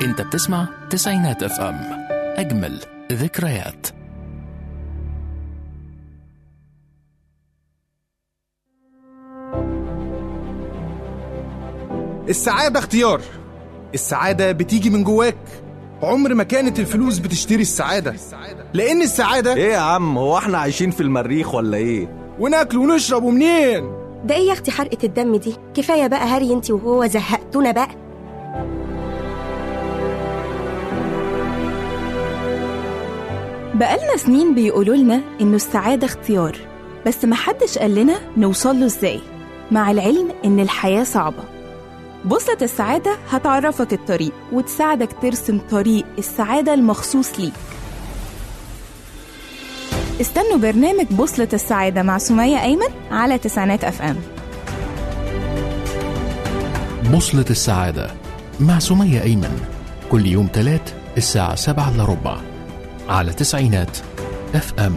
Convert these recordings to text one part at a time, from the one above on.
انت بتسمع تسعينات اف ام اجمل ذكريات السعادة اختيار السعادة بتيجي من جواك عمر ما كانت الفلوس بتشتري السعادة لأن السعادة ايه يا عم هو احنا عايشين في المريخ ولا ايه وناكل ونشرب ومنين ده ايه يا اختي حرقة الدم دي كفاية بقى هري انت وهو زهقتونا بقى بقالنا سنين بيقولوا لنا إنه السعادة اختيار بس محدش قال لنا نوصل له إزاي مع العلم إن الحياة صعبة بوصلة السعادة هتعرفك الطريق وتساعدك ترسم طريق السعادة المخصوص ليك استنوا برنامج بوصلة السعادة مع سمية أيمن على تسعينات أف أم بوصلة السعادة مع سمية أيمن كل يوم تلات الساعة سبعة إلا ربع على تسعينات اف ام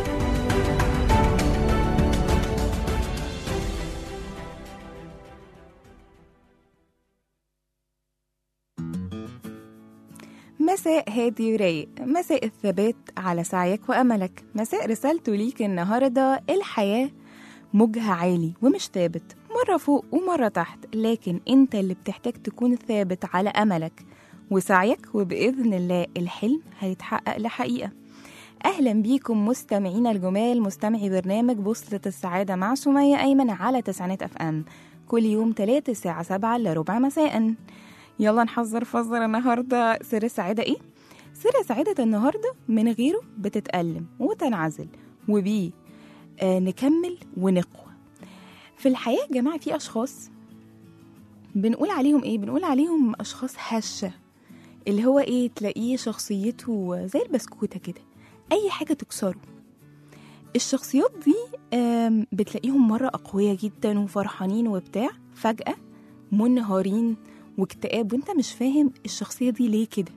مساء هادي ورايق مساء الثبات على سعيك وأملك مساء رسالته ليك النهاردة الحياة موجها عالي ومش ثابت مرة فوق ومرة تحت لكن انت اللي بتحتاج تكون ثابت على أملك وسعيك وبإذن الله الحلم هيتحقق لحقيقة أهلا بيكم مستمعينا الجمال مستمعي برنامج بوصلة السعادة مع سمية أيمن على تسعينات أف أم كل يوم تلاتة الساعة سبعة إلا ربع مساءً يلا نحذر فزر النهاردة سر السعادة إيه؟ سر سعادة النهاردة من غيره بتتألم وتنعزل وبيه آه نكمل ونقوى في الحياة يا جماعة في أشخاص بنقول عليهم إيه؟ بنقول عليهم أشخاص هشة اللي هو إيه تلاقيه شخصيته زي البسكوتة كده أي حاجة تكسره الشخصيات دي آم، بتلاقيهم مرة أقوياء جدا وفرحانين وبتاع فجأة منهارين واكتئاب وانت مش فاهم الشخصية دي ليه كده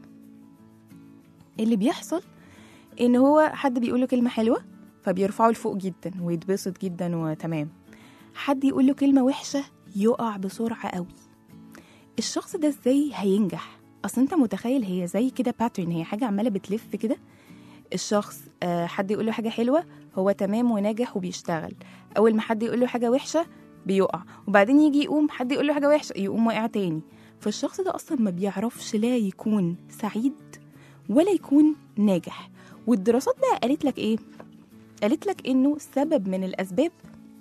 اللي بيحصل ان هو حد بيقوله كلمة حلوة فبيرفعه لفوق جدا ويتبسط جدا وتمام حد يقول له كلمة وحشة يقع بسرعة قوي الشخص ده ازاي هينجح اصل انت متخيل هي زي كده باترن هي حاجة عمالة بتلف كده الشخص آه، حد يقول له حاجة حلوة هو تمام وناجح وبيشتغل أول ما حد يقول له حاجة وحشة بيقع وبعدين يجي يقوم حد يقول له حاجة وحشة يقوم واقع تاني فالشخص ده أصلا ما بيعرفش لا يكون سعيد ولا يكون ناجح والدراسات بقى قالت لك إيه؟ قالت لك إنه سبب من الأسباب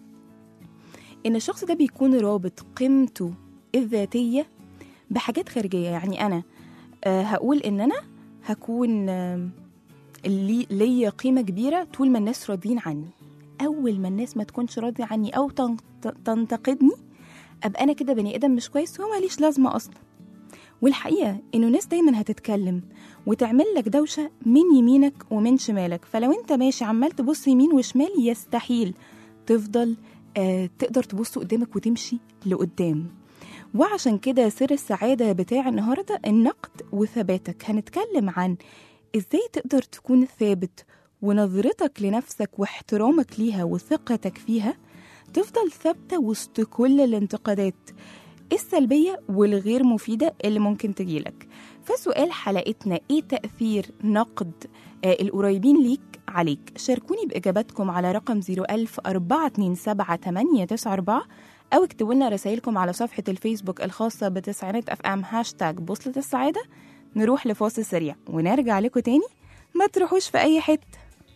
إن الشخص ده بيكون رابط قيمته الذاتية بحاجات خارجية يعني أنا آه، هقول إن أنا هكون آم، لي ليا قيمة كبيرة طول ما الناس راضيين عني أول ما الناس ما تكونش راضية عني أو تن- تنتقدني أبقى أنا كده بني آدم مش كويس وهو ماليش لازمة أصلا والحقيقة إنه ناس دايما هتتكلم وتعمل لك دوشة من يمينك ومن شمالك فلو أنت ماشي عمال تبص يمين وشمال يستحيل تفضل آه تقدر تبص قدامك وتمشي لقدام وعشان كده سر السعادة بتاع النهاردة النقد وثباتك هنتكلم عن ازاي تقدر تكون ثابت ونظرتك لنفسك واحترامك ليها وثقتك فيها تفضل ثابتة وسط كل الانتقادات السلبية والغير مفيدة اللي ممكن تجيلك فسؤال حلقتنا ايه تأثير نقد آه القريبين ليك عليك شاركوني بإجاباتكم على رقم 01000 427 أو اكتبوا لنا رسائلكم على صفحة الفيسبوك الخاصة بتسعينات اف ام هاشتاج بوصلة السعادة نروح لفاصل سريع ونرجع لكم تاني ما تروحوش في أي حتة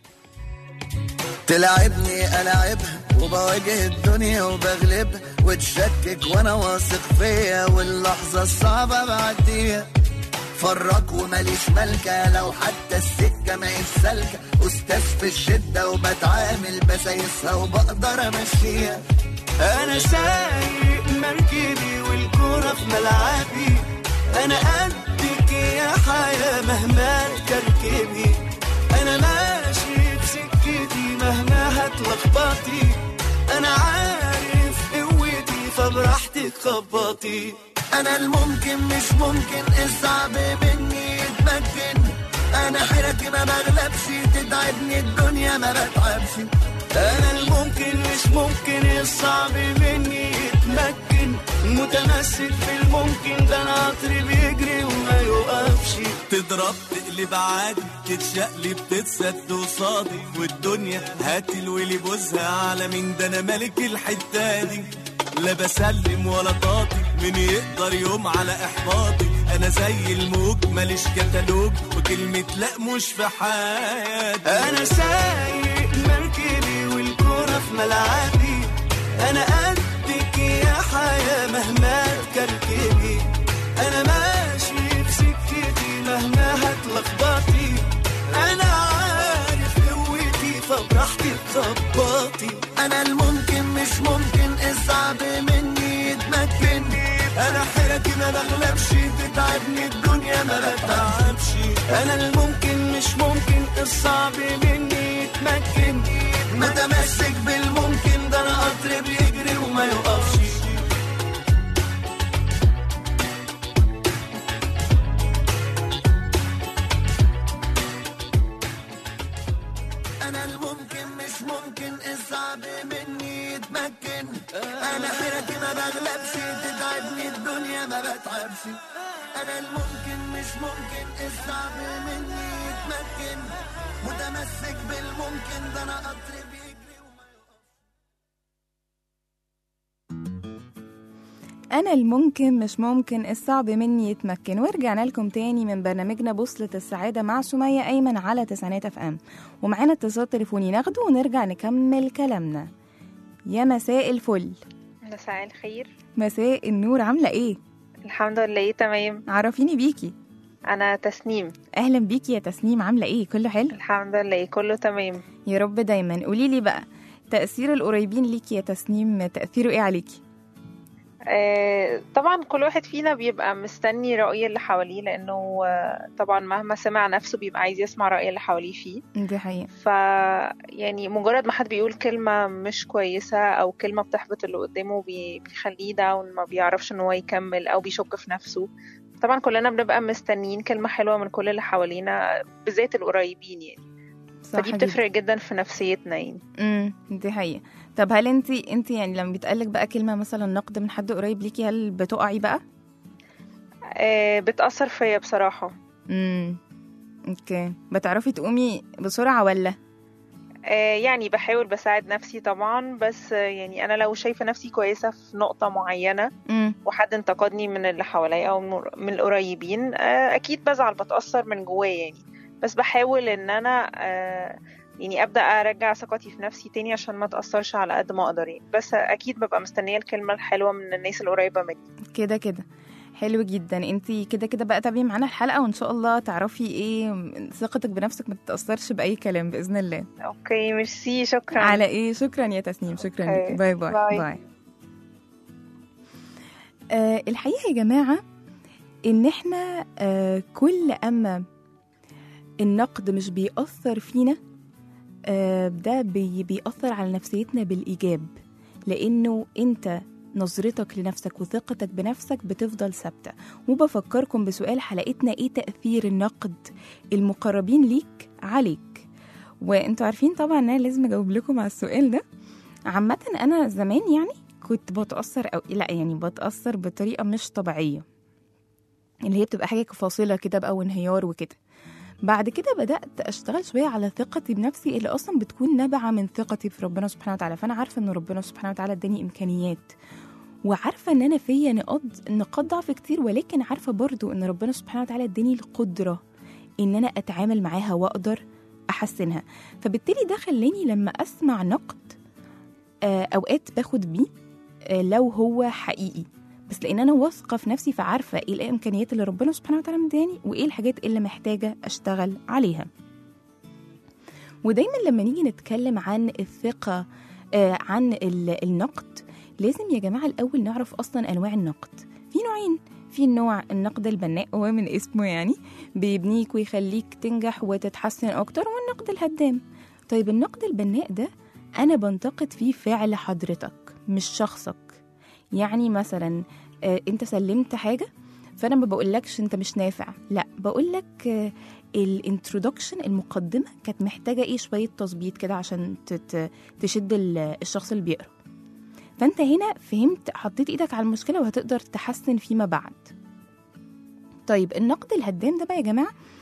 تلعبني ألعبها وبواجه الدنيا وبغلبها وتشكك وانا واثق فيا واللحظة الصعبة بعديها فرق وماليش ملكة لو حتى السكة ماهيش سالكة أستاذ في الشدة وبتعامل بسايسها وبقدر أمشيها أنا سايق مركبي والكورة في ملعبي أنا قدك يا حياة مهما تركبي أنا ماشي بسكتي مهما هتلخبطي أنا عارف قوتي فبراحتك خبطي أنا الممكن مش ممكن الصعب مني يتمكن أنا حيرتي ما بغلبش تتعبني الدنيا ما بتعبش أنا الممكن مش ممكن الصعب مني يتمكن متمسك في الممكن ده أنا عطري بيجري وما يوقف تضرب تقلب عادي تتشقلب تتسد وصادي والدنيا هات الولي بوزها على مين ده انا ملك الحته دي لا بسلم ولا طاطي مين يقدر يوم على احباطي انا زي الموج ماليش كتالوج وكلمه لا مش في حياتي انا سايق مركبي والكوره في ملعبي انا قدك يا حياه مهما تكركبي انا ماشي في سكتي مهما هتلخبطي انا عارف قوتي فبراحتي تظبطي انا الممكن مش ممكن الصعب مني يتمكن انا حيرتي ما بغلبش تتعبني الدنيا ما بتعبش انا الممكن مش ممكن الصعب مني يتمكن متمسك بالممكن ده انا قطر بيجري وما يقفش انا الممكن مش ممكن الصعب مني يتمكن انا حيرتي ما بغلبش تتعبني الدنيا ما بتعبش انا الممكن مش ممكن الصعب مني يتمكن متمسك بالممكن ده انا قطر بيجري وما أنا الممكن مش ممكن الصعب مني يتمكن ورجعنا لكم تاني من برنامجنا بوصلة السعادة مع سمية أيمن على تسعينات اف ام ومعانا اتصال تليفوني ناخده ونرجع نكمل كلامنا يا مساء الفل مساء الخير مساء النور عاملة ايه؟ الحمد لله تمام عرفيني بيكي انا تسنيم أهلا بيكي يا تسنيم عاملة ايه؟ كله حلو؟ الحمد لله كله تمام يا رب دايما قوليلي بقى تأثير القريبين ليكي يا تسنيم تأثيره ايه عليكي؟ آه طبعا كل واحد فينا بيبقى مستني رأي اللي حواليه لأنه آه طبعا مهما سمع نفسه بيبقى عايز يسمع رأي اللي حواليه فيه دي حقيقة ف يعني مجرد ما حد بيقول كلمة مش كويسة أو كلمة بتحبط اللي قدامه بي- بيخليه داون ما بيعرفش إن هو يكمل أو بيشك في نفسه طبعا كلنا بنبقى مستنيين كلمة حلوة من كل اللي حوالينا بالذات القريبين يعني صح فدي جدا. بتفرق جدا في نفسيتنا يعني امم دي حقيقة طب هل انت انت يعني لما بيتقالك بقى كلمة مثلا نقد من حد قريب ليكي هل بتقعي بقى؟ آه بتأثر فيا بصراحة امم اوكي بتعرفي تقومي بسرعة ولا؟ آه، يعني بحاول بساعد نفسي طبعا بس آه، يعني انا لو شايفه نفسي كويسه في نقطه معينه امم وحد انتقدني من اللي حواليا او من- من القريبين آه، اكيد بزعل بتاثر من جوايا يعني بس بحاول ان انا آه، يعني ابدا ارجع ثقتي في نفسي تاني عشان ما اتاثرش على قد ما اقدر يعني بس اكيد ببقى مستنيه الكلمه الحلوه من الناس القريبه مني كده كده حلو جدا انت كده كده بقى تابعي معانا الحلقة وان شاء الله تعرفي ايه ثقتك بنفسك ما تتأثرش بأي كلام بإذن الله اوكي ميرسي شكرا على ايه شكرا يا تسنيم شكرا أوكي. ليكي باي باي باي. باي آه الحقيقة يا جماعة ان احنا آه كل اما النقد مش بيأثر فينا آه ده بي بيأثر على نفسيتنا بالإيجاب لأنه أنت نظرتك لنفسك وثقتك بنفسك بتفضل ثابتة وبفكركم بسؤال حلقتنا إيه تأثير النقد المقربين ليك عليك وانتوا عارفين طبعا ان انا لازم اجاوب لكم على السؤال ده عامة انا زمان يعني كنت بتأثر أو لا يعني بتأثر بطريقة مش طبيعية اللي هي بتبقى حاجة فاصلة كده بقى وانهيار وكده بعد كده بدأت أشتغل شوية على ثقتي بنفسي اللي أصلا بتكون نابعة من ثقتي في ربنا سبحانه وتعالى فأنا عارفة إن ربنا سبحانه وتعالى اداني إمكانيات وعارفة إن أنا فيا نقاط نقاط ضعف كتير ولكن عارفة برضو إن ربنا سبحانه وتعالى اداني القدرة إن أنا أتعامل معاها وأقدر أحسنها فبالتالي ده خلاني لما أسمع نقد آه، أوقات باخد بيه آه، لو هو حقيقي بس لان انا واثقه في نفسي فعارفه ايه الامكانيات اللي ربنا سبحانه وتعالى مداني وايه الحاجات اللي محتاجه اشتغل عليها ودايما لما نيجي نتكلم عن الثقه آه عن ال- النقد لازم يا جماعه الاول نعرف اصلا انواع النقد في نوعين في نوع النقد البناء هو من اسمه يعني بيبنيك ويخليك تنجح وتتحسن اكتر والنقد الهدام طيب النقد البناء ده انا بنتقد فيه فعل حضرتك مش شخصك يعني مثلا آه، انت سلمت حاجه فانا ما بقولكش انت مش نافع لا بقولك الانترودكشن المقدمه كانت محتاجه ايه شويه تظبيط كده عشان تت- تشد ال- الشخص اللي بيقرا فانت هنا فهمت حطيت ايدك على المشكله وهتقدر تحسن فيما بعد طيب النقد الهدام ده بقى يا جماعه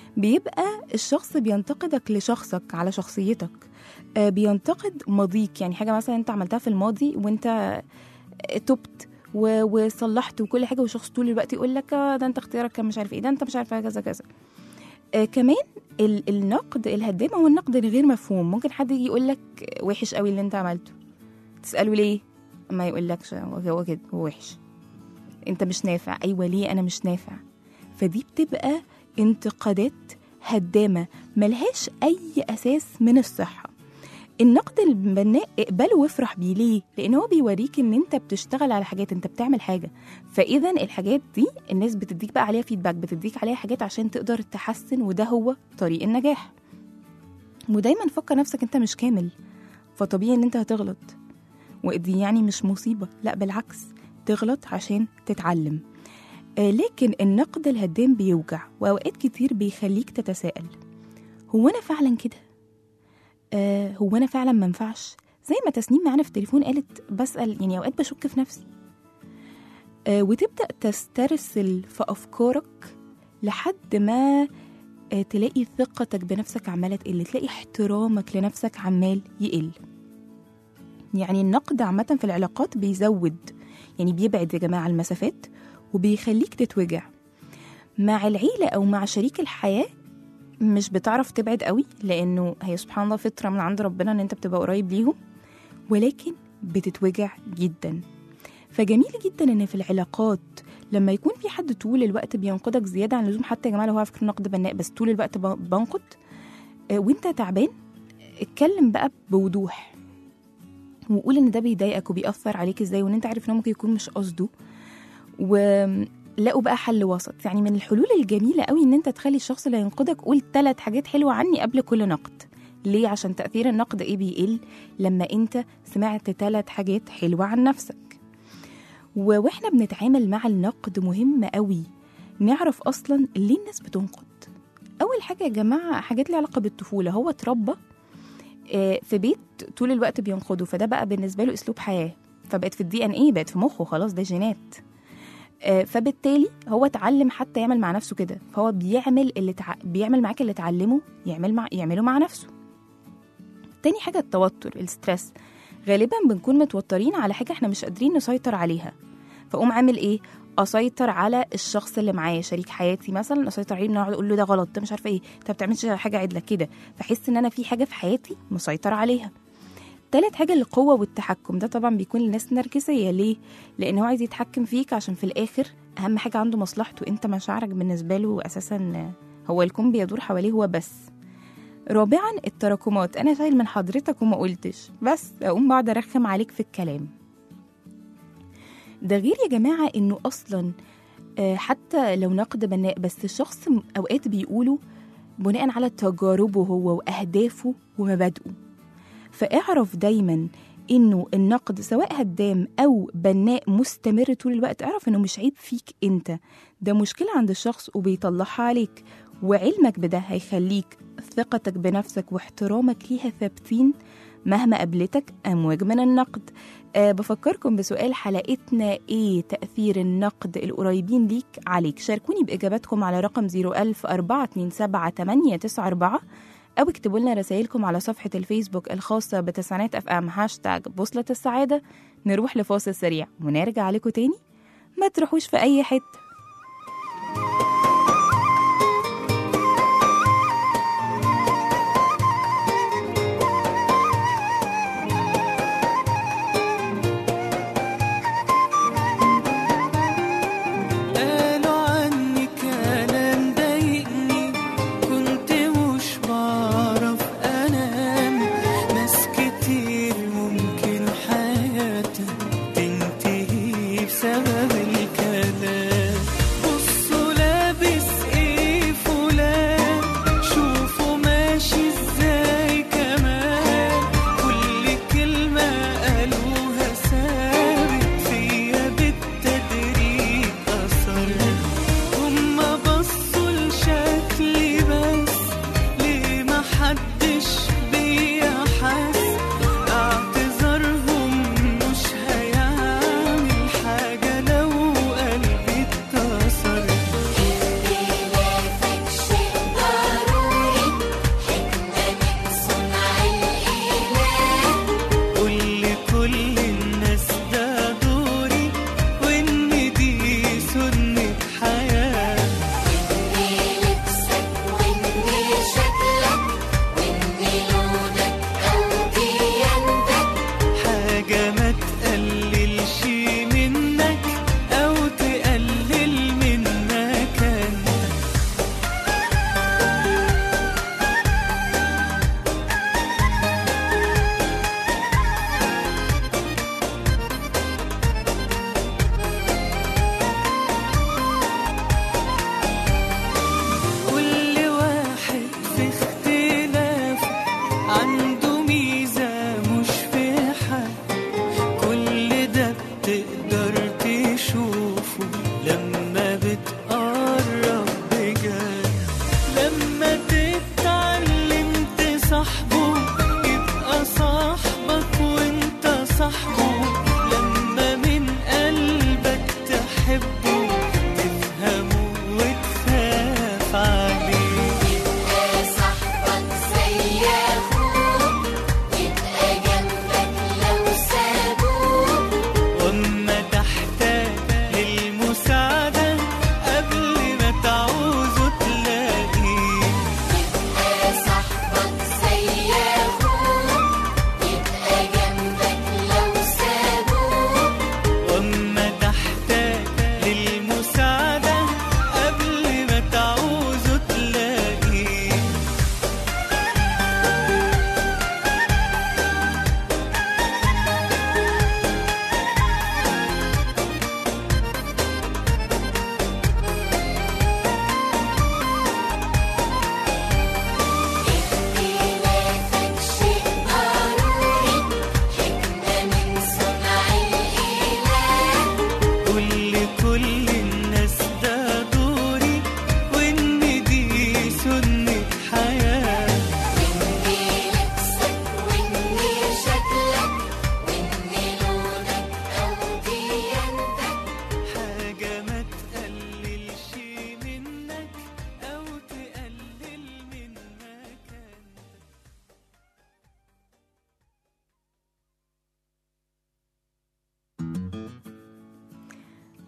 بيبقى الشخص بينتقدك لشخصك على شخصيتك آه، بينتقد ماضيك يعني حاجه مثلا انت عملتها في الماضي وانت تبت و- وصلحت وكل حاجه والشخص طول الوقت يقول لك آه، ده انت اختيارك كان مش عارف ايه ده انت مش عارف كذا كذا آه كمان ال- النقد الهدام هو النقد الغير مفهوم ممكن حد يجي يقول لك وحش قوي اللي انت عملته تساله ليه ما يقولكش هو هو كده هو وحش انت مش نافع ايوه ليه انا مش نافع فدي بتبقى انتقادات هدامه ملهاش اي اساس من الصحه النقد البناء اقبله وافرح بيه ليه لان هو بيوريك ان انت بتشتغل على حاجات انت بتعمل حاجه فاذا الحاجات دي الناس بتديك بقى عليها فيدباك بتديك عليها حاجات عشان تقدر تحسن وده هو طريق النجاح ودايما فكر نفسك انت مش كامل فطبيعي ان انت هتغلط ودي يعني مش مصيبه لا بالعكس تغلط عشان تتعلم آه لكن النقد الهدام بيوجع واوقات كتير بيخليك تتساءل هو انا فعلا كده آه هو انا فعلا منفعش زي ما تسنيم معانا في التليفون قالت بسأل يعني اوقات بشك في نفسي آه وتبدأ تسترسل في أفكارك لحد ما آه تلاقي ثقتك بنفسك عمالة تقل تلاقي احترامك لنفسك عمال يقل يعني النقد عامة في العلاقات بيزود يعني بيبعد يا جماعة المسافات وبيخليك تتوجع مع العيلة أو مع شريك الحياة مش بتعرف تبعد قوي لأنه هي سبحان الله فطرة من عند ربنا إن أنت بتبقى قريب ليهم ولكن بتتوجع جدا فجميل جدا ان في العلاقات لما يكون في حد طول الوقت بينقدك زياده عن اللزوم حتى يا جماعه لو هو على فكره نقد بناء بس طول الوقت ب- بنقد آه، وانت تعبان اتكلم بقى بوضوح وقول ان ده بيضايقك وبيأثر عليك ازاي وان انت عارف ان هو ممكن يكون مش قصده ولقوا بقى حل وسط يعني من الحلول الجميله قوي ان انت تخلي الشخص اللي هينقدك قول ثلاث حاجات حلوه عني قبل كل نقد ليه عشان تأثير النقد ايه بيقل لما انت سمعت ثلاث حاجات حلوه عن نفسك و- واحنا بنتعامل مع النقد مهم قوي نعرف اصلا ليه الناس بتنقد اول حاجه يا جماعه حاجات ليها علاقه بالطفوله هو اتربى آه، في بيت طول الوقت بينقده فده بقى بالنسبه له اسلوب حياه فبقت في الدي ان ايه بقت في مخه خلاص ده جينات آه، فبالتالي هو اتعلم حتى يعمل مع نفسه كده فهو بيعمل اللي تع... بيعمل معاك اللي اتعلمه يعمل مع يعمله مع نفسه تاني حاجه التوتر الستريس غالبا بنكون متوترين على حاجه احنا مش قادرين نسيطر عليها فاقوم عامل ايه اسيطر على الشخص اللي معايا شريك حياتي مثلا اسيطر عليه ان انا اقعد اقول له ده غلط ده مش عارفه ايه انت ما بتعملش حاجه عدله كده فاحس ان انا في حاجه في حياتي مسيطر عليها تالت حاجة القوة والتحكم ده طبعا بيكون لناس نرجسية ليه؟ لأن هو عايز يتحكم فيك عشان في الآخر أهم حاجة عنده مصلحته أنت مشاعرك بالنسبة له أساسا هو الكون بيدور حواليه هو بس رابعا التراكمات أنا شايل من حضرتك وما قلتش بس أقوم بقعد أرخم عليك في الكلام ده غير يا جماعة إنه أصلا آه، حتى لو نقد بناء بس الشخص م- أوقات بيقوله بناء على تجاربه هو وأهدافه ومبادئه فاعرف دايما انه النقد سواء هدام او بناء مستمر طول الوقت اعرف انه مش عيب فيك انت ده مشكله عند الشخص وبيطلعها عليك وعلمك بده هيخليك ثقتك بنفسك واحترامك ليها ثابتين مهما قابلتك امواج من النقد أه بفكركم بسؤال حلقتنا ايه تأثير النقد القريبين ليك عليك شاركوني بإجاباتكم على رقم 01000 427 أو اكتبوا لنا رسائلكم على صفحة الفيسبوك الخاصة بتسعينات اف ام هاشتاج بوصلة السعادة نروح لفاصل سريع ونرجع لكم تاني ما تروحوش في أي حتة قالوا عني كلام ضايقني كنت مش بعرف انام ناس كتير ممكن حياتها تنتهي بسبب الكلام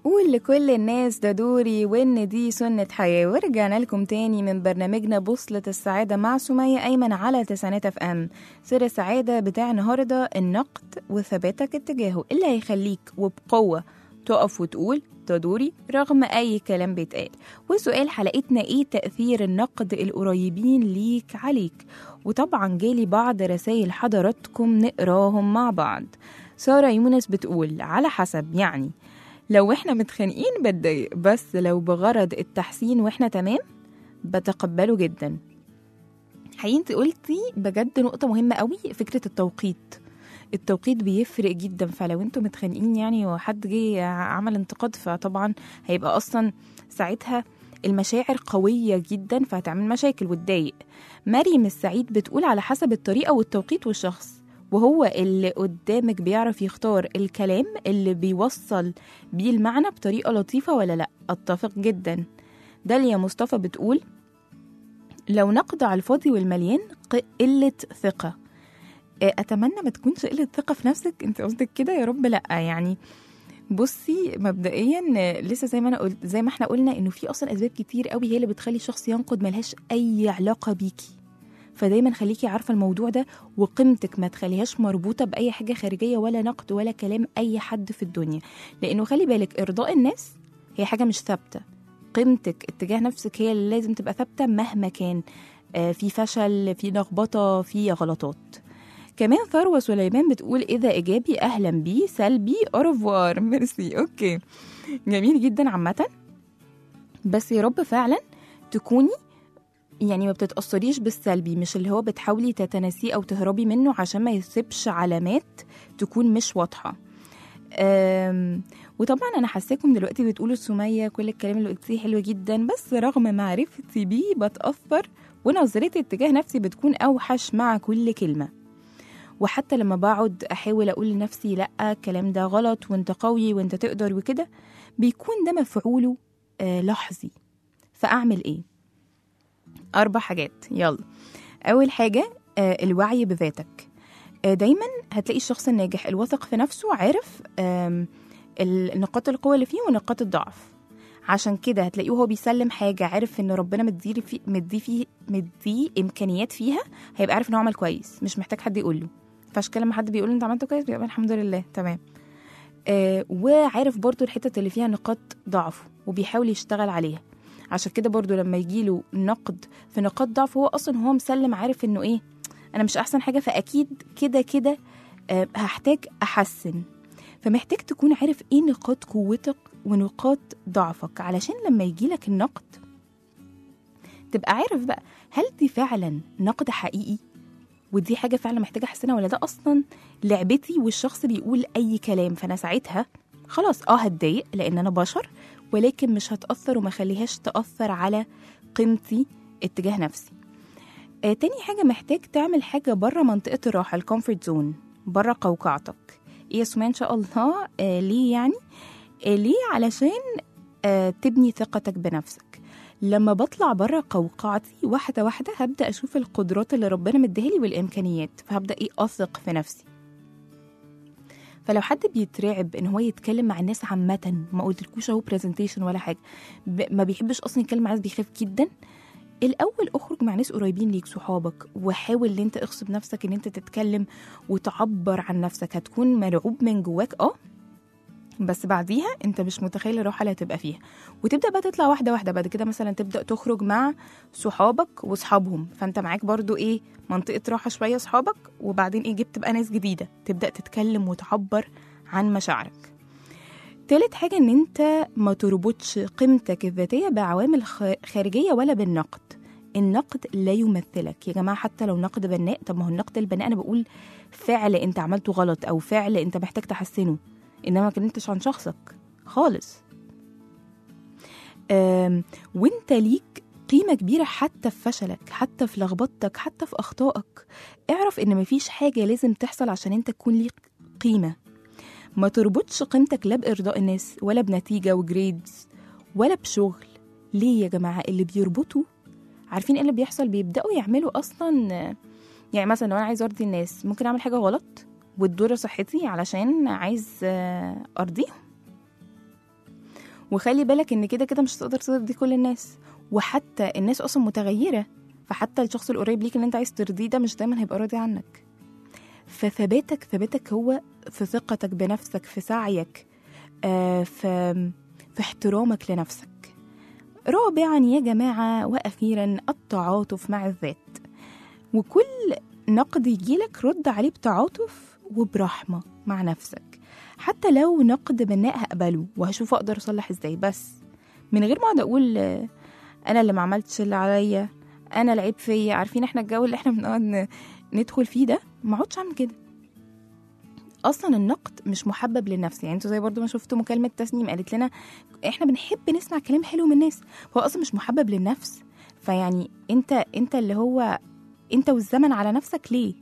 قول لكل الناس ده دوري وإن دي سنة حياة ورجعنا لكم تاني من برنامجنا بوصلة السعادة مع سمية أيمن على تسعينات اف ام سر السعادة بتاع النهاردة النقد وثباتك اتجاهه اللي هيخليك وبقوة تقف وتقول ده دوري رغم أي كلام بيتقال وسؤال حلقتنا إيه تأثير النقد القريبين ليك عليك وطبعا جالي بعض رسائل حضراتكم نقراهم مع بعض سارة يونس بتقول على حسب يعني لو احنا متخانقين بتضايق بس لو بغرض التحسين واحنا تمام بتقبله جدا حقيقي انت قلتي بجد نقطة مهمة قوي فكرة التوقيت التوقيت بيفرق جدا فلو انتوا متخانقين يعني وحد جه عمل انتقاد فطبعا هيبقى اصلا ساعتها المشاعر قوية جدا فهتعمل مشاكل وتضايق مريم السعيد بتقول على حسب الطريقة والتوقيت والشخص وهو اللي قدامك بيعرف يختار الكلام اللي بيوصل بيه المعنى بطريقة لطيفة ولا لأ أتفق جدا داليا مصطفى بتقول لو نقد على الفاضي والمليان ق- قلة ثقة آه، أتمنى ما تكونش قلة ثقة في نفسك أنت قصدك كده يا رب لأ يعني بصي مبدئيا آه، لسه زي ما انا قلت زي ما احنا قلنا انه في اصلا اسباب كتير قوي هي اللي بتخلي الشخص ينقد ملهاش اي علاقه بيكي فدايما خليكي عارفه الموضوع ده وقيمتك ما تخليهاش مربوطه باي حاجه خارجيه ولا نقد ولا كلام اي حد في الدنيا لانه خلي بالك ارضاء الناس هي حاجه مش ثابته قيمتك اتجاه نفسك هي اللي لازم تبقى ثابته مهما كان آه، في فشل في لخبطه في غلطات كمان ثروة سليمان بتقول إذا إيجابي أهلا بيه سلبي أوروفوار ميرسي أوكي جميل جدا عامة بس يا رب فعلا تكوني يعني ما بتتأثريش بالسلبي مش اللي هو بتحاولي تتناسيه أو تهربي منه عشان ما يسيبش علامات تكون مش واضحة أم، وطبعا انا حاساكم دلوقتي بتقولوا سمية كل الكلام اللي قلتيه حلو جدا بس رغم معرفتي بيه بتأثر ونظرتي اتجاه نفسي بتكون أوحش مع كل كلمة وحتى لما بقعد احاول اقول لنفسي لا الكلام ده غلط وانت قوي وانت تقدر وكده بيكون ده مفعوله آه لحظي فاعمل ايه اربع حاجات يلا اول حاجه آه الوعي بذاتك آه دايما هتلاقي الشخص الناجح الواثق في نفسه عارف آم، ال- نقاط القوه اللي فيه ونقاط الضعف عشان كده هتلاقيه وهو بيسلم حاجه عارف ان ربنا مديه فيه مديه فيه مديه امكانيات فيها هيبقى عارف انه عمل كويس مش محتاج حد يقول له فعشان كده لما حد بيقول له انت عملته كويس بيبقى الحمد لله تمام آه وعارف برضو الحتت اللي فيها نقاط ضعفه وبيحاول يشتغل عليها عشان كده برضو لما يجيله نقد في نقاط ضعف هو اصلا هو مسلم عارف انه ايه انا مش احسن حاجه فاكيد كده كده آه هحتاج احسن فمحتاج تكون عارف ايه نقاط قوتك ونقاط ضعفك علشان لما يجيلك النقد تبقى عارف بقى هل دي فعلا نقد حقيقي ودي حاجه فعلا محتاجه احسنها ولا ده اصلا لعبتي والشخص بيقول اي كلام فانا ساعتها خلاص اه هتضايق لان انا بشر ولكن مش هتاثر وما خليهاش تاثر على قيمتي اتجاه نفسي آه تاني حاجه محتاج تعمل حاجه بره منطقه الراحه الكومفورت زون بره قوقعتك ايه يا سمية ان شاء الله آه ليه يعني آه ليه علشان آه تبني ثقتك بنفسك لما بطلع بره قوقعتي واحدة واحدة هبدأ أشوف القدرات اللي ربنا مديهالي والإمكانيات فهبدأ إيه أثق في نفسي فلو حد بيترعب ان هو يتكلم مع الناس عامة ما قلتلكوش اهو برزنتيشن ولا حاجة ب- ما بيحبش اصلا يتكلم مع ناس بيخاف جدا الاول اخرج مع ناس قريبين ليك صحابك وحاول ان انت اغصب نفسك ان انت تتكلم وتعبر عن نفسك هتكون مرعوب من جواك اه بس بعديها انت مش متخيل الراحه اللي هتبقى فيها وتبدا بقى تطلع واحده واحده بعد كده مثلا تبدا تخرج مع صحابك واصحابهم فانت معاك برضو ايه منطقه راحه شويه صحابك وبعدين ايه جبت بقى ناس جديده تبدا تتكلم وتعبر عن مشاعرك تالت حاجة إن أنت ما تربطش قيمتك الذاتية بعوامل خ- خارجية ولا بالنقد النقد لا يمثلك يا جماعة حتى لو نقد بناء طب ما هو النقد البناء أنا بقول فعل أنت عملته غلط أو فعل أنت محتاج تحسنه إنما ما كلمتش عن شخصك خالص أم، وانت ليك قيمة كبيرة حتى في فشلك حتى في لخبطتك حتى في أخطائك اعرف إن مفيش حاجة لازم تحصل عشان انت تكون ليك قيمة ما تربطش قيمتك لا بإرضاء الناس ولا بنتيجة وجريدز ولا بشغل ليه يا جماعة اللي بيربطوا عارفين ايه اللي بيحصل بيبدأوا يعملوا أصلا يعني مثلا لو أنا عايز أرضي الناس ممكن أعمل حاجة غلط وتضر صحتي علشان عايز آه، أرضيهم وخلي بالك ان كده كده مش هتقدر ترضي كل الناس وحتى الناس اصلا متغيره فحتى الشخص القريب ليك اللي انت عايز ترضيه ده مش دايما هيبقى راضي عنك فثباتك ثباتك هو في ثقتك بنفسك في سعيك آه في في احترامك لنفسك رابعا يا جماعه واخيرا التعاطف مع الذات وكل نقد يجيلك رد عليه بتعاطف وبرحمه مع نفسك حتى لو نقد بناء هقبله وهشوف اقدر اصلح ازاي بس من غير ما اقعد اقول آه، انا اللي ما عملتش اللي عليا انا العيب فيا عارفين احنا الجو اللي احنا بنقعد ن- ندخل فيه ده ما اقعدش اعمل كده اصلا النقد مش محبب للنفس يعني انتوا زي برضو ما شفتوا مكالمه تسنيم قالت لنا احنا بنحب نسمع كلام حلو من الناس هو اصلا مش محبب للنفس فيعني انت انت اللي هو انت والزمن على نفسك ليه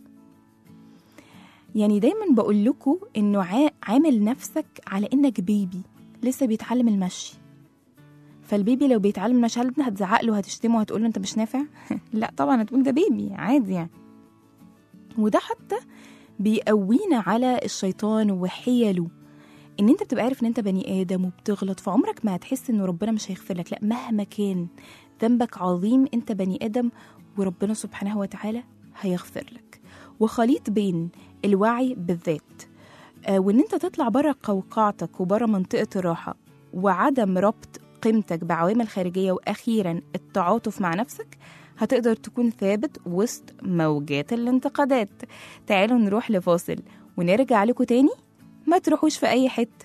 يعني دايما بقول لكم انه عا- عامل نفسك على انك بيبي لسه بيتعلم المشي فالبيبي لو بيتعلم المشي هل انت هتزعق له هتشتمه هتقول له انت مش نافع لا طبعا هتقول ده بيبي عادي يعني وده حتى بيقوينا على الشيطان وحيله ان انت بتبقى عارف ان انت بني ادم وبتغلط فعمرك ما هتحس ان ربنا مش هيغفر لك لا مهما كان ذنبك عظيم انت بني ادم وربنا سبحانه وتعالى هيغفر لك وخليط بين الوعي بالذات آه، وان انت تطلع بره قوقعتك وبره منطقه الراحه وعدم ربط قيمتك بعوامل خارجيه واخيرا التعاطف مع نفسك هتقدر تكون ثابت وسط موجات الانتقادات تعالوا نروح لفاصل ونرجع لكم تاني ما تروحوش في اي حته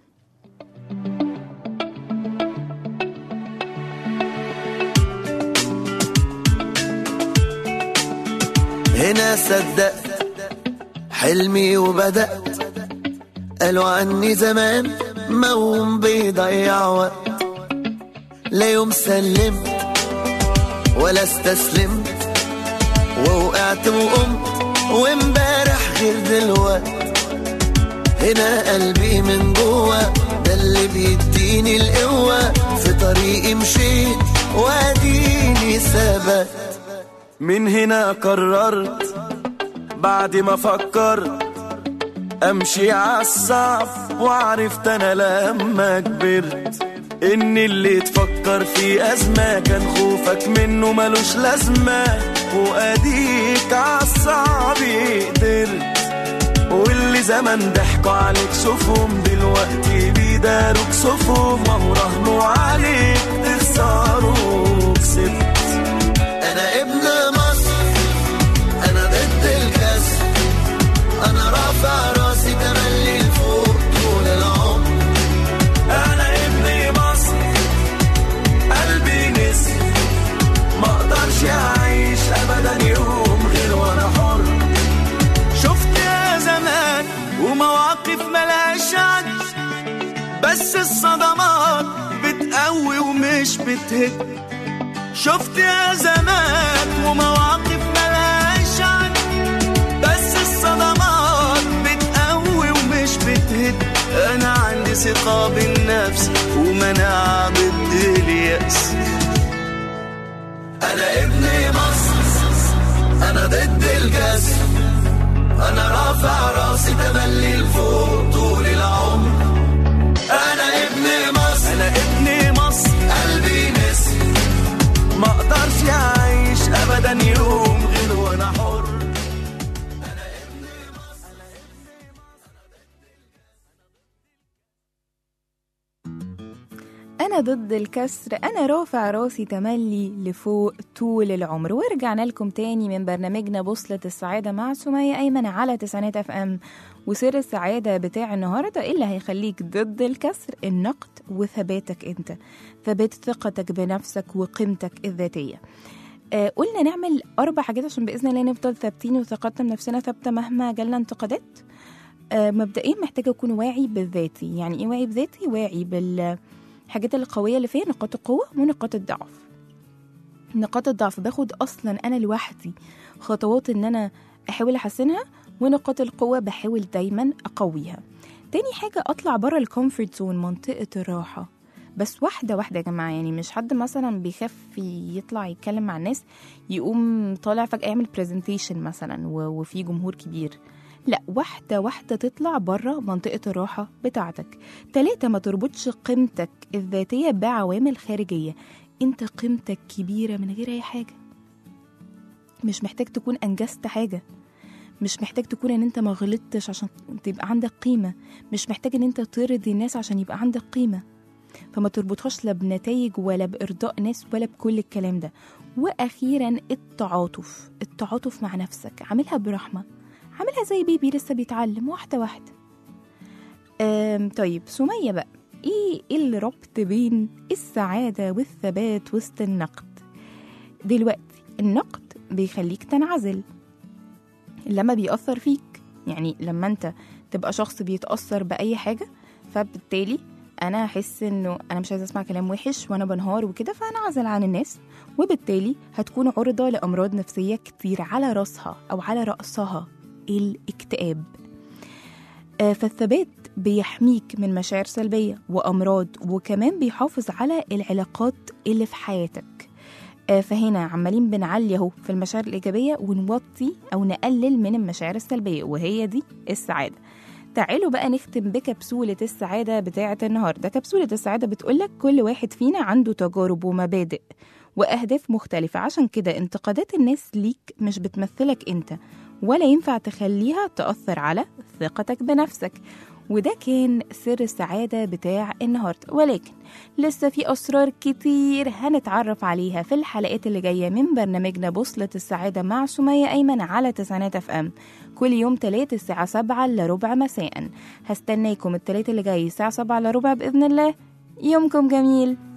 هنا صدقت حلمي وبدأت قالوا عني زمان موم بيضيع وقت لا يوم سلمت ولا استسلمت ووقعت وقمت وامبارح غير دلوقت هنا قلبي من جوه ده اللي بيديني القوة في طريقي مشيت واديني ثبت من هنا قررت بعد ما فكرت امشي عالصعب وعرفت انا لما كبرت ان اللي تفكر في ازمه كان خوفك منه ملوش لازمه واديك عالصعب قدرت واللي زمان ضحكوا عليك شوفهم دلوقتي بيداروك صفهم وهو رهنوا عليك تخسروا كسبت انا ابن مصر انا ضد الكسر انا رافع راسي تملي لفوق طول العمر انا ابن مصر قلبي نسر ما اقدرش اعيش ابدا يوم غير وانا حر شفت يا زمان ومواقف ملهاش عد بس الصدمات بتقوي ومش بتهد شفت يا زمان ومواقف ملهاش عد بس الصدمات بتقوي ومش بتهد انا عندي ثقة بالنفس ومناعة ضد اليأس انا ابن مصر انا ضد الكسر انا رافع راسي تملي لفوق طول العمر انا ابن مصر انا ابن مصر قلبي نسر ما اقدرش اعيش ابدا يوم غير وانا حر أنا ضد الكسر أنا رافع راسي تملي لفوق طول العمر ورجعنا لكم تاني من برنامجنا بوصلة السعادة مع سمية أيمن على تسعينات اف ام وسر السعادة بتاع النهاردة إيه اللي هيخليك ضد الكسر النقد وثباتك أنت ثبات ثقتك بنفسك وقيمتك الذاتية آه قلنا نعمل أربع حاجات عشان بإذن الله نفضل ثابتين وثقتنا بنفسنا ثابتة مهما جالنا انتقادات آه مبدئيا محتاجة أكون واعي بذاتي يعني إيه واعي بذاتي؟ واعي بال الحاجات القوية اللي فيا نقاط القوة ونقاط الضعف نقاط الضعف باخد أصلا أنا لوحدي خطوات إن أنا أحاول أحسنها ونقاط القوة بحاول دايما أقويها تاني حاجة أطلع بره الكومفورت زون منطقة الراحة بس واحدة واحدة يا جماعة يعني مش حد مثلا بيخاف يطلع يتكلم مع الناس يقوم طالع فجأة يعمل برزنتيشن مثلا و- وفي جمهور كبير لا واحدة واحدة تطلع بره منطقة الراحة بتاعتك تلاتة ما تربطش قيمتك الذاتية بعوامل خارجية انت قيمتك كبيرة من غير اي حاجة مش محتاج تكون انجزت حاجة مش محتاج تكون ان انت ما غلطتش عشان تبقى عندك قيمة مش محتاج ان انت ترضي الناس عشان يبقى عندك قيمة فما تربطهاش لا بنتائج ولا بإرضاء ناس ولا بكل الكلام ده وأخيرا التعاطف التعاطف مع نفسك عاملها برحمة عاملها زي بيبي لسه بيتعلم واحدة واحدة أم طيب سمية بقى ايه إيه الربط بين السعادة والثبات وسط النقد دلوقتي النقد بيخليك تنعزل لما بيأثر فيك يعني لما انت تبقى شخص بيتأثر بأي حاجة فبالتالي انا هحس انه انا مش عايزه اسمع كلام وحش وانا بنهار وكده فانا اعزل عن الناس وبالتالي هتكون عرضه لامراض نفسيه كتير على راسها او على راسها الاكتئاب آه، فالثبات بيحميك من مشاعر سلبيه وامراض وكمان بيحافظ على العلاقات اللي في حياتك آه، فهنا عمالين بنعلي اهو في المشاعر الايجابيه ونوطي او نقلل من المشاعر السلبيه وهي دي السعاده تعالوا بقى نختم بكبسولة السعادة بتاعة النهاردة كبسولة السعادة بتقولك كل واحد فينا عنده تجارب ومبادئ وأهداف مختلفة عشان كده انتقادات الناس ليك مش بتمثلك انت ولا ينفع تخليها تأثر على ثقتك بنفسك وده كان سر السعادة بتاع النهاردة ولكن لسه في أسرار كتير هنتعرف عليها في الحلقات اللي جاية من برنامجنا بوصلة السعادة مع سمية أيمن على تسعينات اف ام كل يوم تلات الساعة سبعة إلا ربع مساء هستناكم التلات اللي جاي الساعة سبعة إلا ربع بإذن الله يومكم جميل